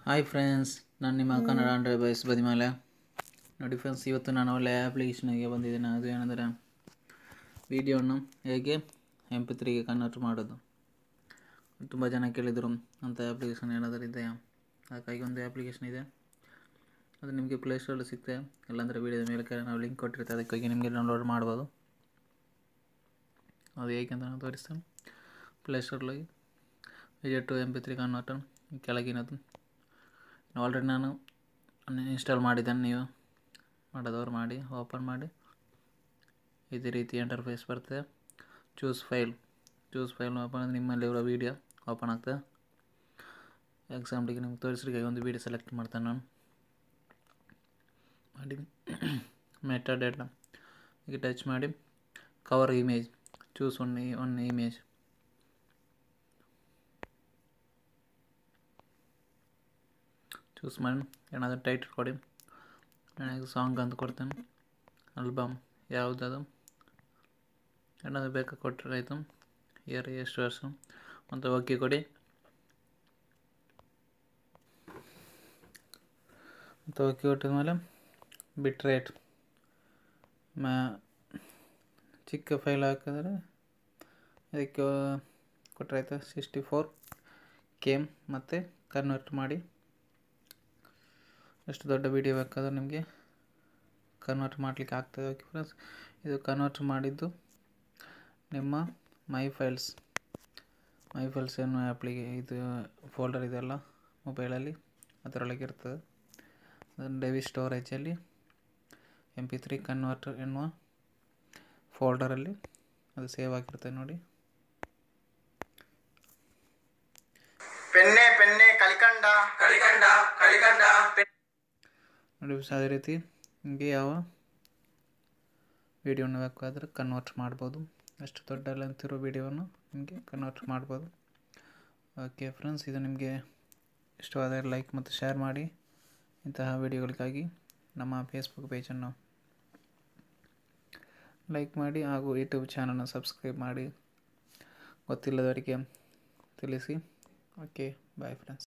hi friends ನಾನು ನಿಮ್ಮ Kannada hundred byes ಬದಿಮೇಲೆ ನೋಡಿ ಫ್ರೆಂಡ್ಸ್ ಇವತ್ತು ನಾನು ಒಳ್ಳೆ ಆ್ಯಪ್ಲಿಕೇಶನ್ಗೆ ಬಂದಿದ್ದೇನೆ ಅದು ಏನಂದರೆ ವೀಡಿಯೋವನ್ನು ಹೇಗೆ ಎಂ ಪಿ ತ್ರೀಗೆ ಕನ್ವರ್ಟ್ ಮಾಡೋದು ತುಂಬ ಜನ ಕೇಳಿದರು ಅಂಥ ಆ್ಯಪ್ಲಿಕೇಶನ್ ಏನಾದರೂ ಇದೆಯಾ ಅದಕ್ಕಾಗಿ ಒಂದು ಆ್ಯಪ್ಲಿಕೇಶನ್ ಇದೆ ಅದು ನಿಮಗೆ ಪ್ಲೇಸ್ಟೋರಲ್ಲಿ ಸಿಗ್ತದೆ ಇಲ್ಲಾಂದರೆ ವೀಡಿಯೋದ ಮೇಲೆ ಕೆಳಗೆ ನಾವು ಲಿಂಕ್ ಕೊಟ್ಟಿರ್ತೇವೆ ಅದಕ್ಕಾಗಿ ನಿಮಗೆ ಡೌನ್ಲೋಡ್ ಮಾಡ್ಬೋದು ಅದು ಹೇಗೆ ಅಂತ ನಾನು ತೋರಿಸ್ತೇನೆ ಪ್ಲೇಸ್ಟೋರ್ಲೋಗಿ Vijay to M P three converter ಕೆಳಗಿನದು ಆಲ್ರೆಡಿ ನಾನು ಇನ್ಸ್ಟಾಲ್ ಮಾಡಿದ್ದೇನೆ ನೀವು ಮಾಡೋದವ್ರು ಮಾಡಿ ಓಪನ್ ಮಾಡಿ ಇದೇ ರೀತಿ ಇಂಟರ್ಫೇಸ್ ಬರ್ತದೆ choose file choose file open ಅಂದರೆ ನಿಮ್ಮಲ್ಲಿರೋ ವೀಡಿಯೋ ಓಪನ್ ಆಗ್ತದೆ ಎಕ್ಸಾಂಪ್ಲಿಗೆ ನಿಮ್ಗೆ ತೋರಿಸ್ಲಿಕ್ಕೆ ಒಂದು ವೀಡಿಯೋ ಸೆಲೆಕ್ಟ್ ಮಾಡ್ತೇನೆ ನಾನು ಮಾಡಿ ಮೆಟಾ ಡೇಟಾ ಈಗ ಟಚ್ ಮಾಡಿ cover image choose one one image choose ಮಾಡಿ ಏನಾದರೂ ಟೈಟಲ್ ಕೊಡಿ ನನಗೆ ಸಾಂಗ್ ಅಂತ ಕೊಡ್ತೇನೆ ಆಲ್ಬಮ್ ಯಾವುದದು ಏನಾದರೂ ಬೇಕಾ ಕೊಟ್ಟರೆ ಆಯಿತು ಇಯರ್ ಎಷ್ಟು ವರ್ಷ ಮತ್ತು ಓಕೆ ಕೊಡಿ ಮತ್ತು ಓಕೆ ಕೊಟ್ಟಿದ ಮೇಲೆ ಬಿಟ್ ರೇಟ್ ಮ್ಯಾ ಚಿಕ್ಕ ಫೈಲ್ ಹಾಕಿದ್ರೆ ಅದಕ್ಕೆ ಕೊಟ್ಟರೆ ಆಯಿತು ಸಿಕ್ಸ್ಟಿ ಫೋರ್ ಕೇಮ್ ಮತ್ತು ಕನ್ವರ್ಟ್ ಮಾಡಿ ಎಷ್ಟು ದೊಡ್ಡ ವೀಡಿಯೋ ಬೇಕಾದರೂ ನಿಮಗೆ ಕನ್ವರ್ಟ್ ಮಾಡಲಿಕ್ಕೆ ಆಗ್ತದೆ ಓಕೆ ಫ್ರೆಂಡ್ಸ್ ಇದು ಕನ್ವರ್ಟ್ ಮಾಡಿದ್ದು ನಿಮ್ಮ ಮೈ ಫೈಲ್ಸ್ ಮೈ ಫೈಲ್ಸ್ ಎನ್ನುವ ಆ್ಯಪ್ಲಿಗೆ ಇದು ಫೋಲ್ಡರ್ ಇದೆಲ್ಲ ಮೊಬೈಲಲ್ಲಿ ಅದರೊಳಗೆ ಇರ್ತದೆ ಅದನ್ನು ಡೆವಿ ಸ್ಟೋರೇಜಲ್ಲಿ ಎಮ್ ಪಿ ತ್ರೀ ಕನ್ವರ್ಟರ್ ಎನ್ನುವ ಫೋಲ್ಡರಲ್ಲಿ ಅದು ಸೇವ್ ಆಗಿರ್ತದೆ ನೋಡಿ ಪೆನ್ನೆ ಪೆನ್ನೆ ಕಲಿಕಂಡ ಕಲಿಕಂಡ ಕಲಿಕಂಡ ನೋಡಿ ಅದೇ ರೀತಿ ನಿಮಗೆ ಯಾವ ವೀಡಿಯೋನ ಬೇಕಾದರೆ ಕನ್ವರ್ಟ್ ಮಾಡ್ಬೋದು ಅಷ್ಟು ದೊಡ್ಡ ಲೆಂತಿರೋ ವೀಡಿಯೋವನ್ನು ನಿಮಗೆ ಕನ್ವರ್ಟ್ ಮಾಡ್ಬೋದು ಓಕೆ ಫ್ರೆಂಡ್ಸ್ ಇದು ನಿಮಗೆ ಇಷ್ಟವಾದರೆ ಲೈಕ್ ಮತ್ತು ಶೇರ್ ಮಾಡಿ ಇಂತಹ ವೀಡಿಯೋಗಳಿಗಾಗಿ ನಮ್ಮ ಫೇಸ್ಬುಕ್ ಪೇಜನ್ನು ಲೈಕ್ ಮಾಡಿ ಹಾಗೂ ಯೂಟ್ಯೂಬ್ ಚಾನಲ್ನ ಸಬ್ಸ್ಕ್ರೈಬ್ ಮಾಡಿ ಗೊತ್ತಿಲ್ಲದವರಿಗೆ ತಿಳಿಸಿ ಓಕೆ ಬಾಯ್ ಫ್ರೆಂಡ್ಸ್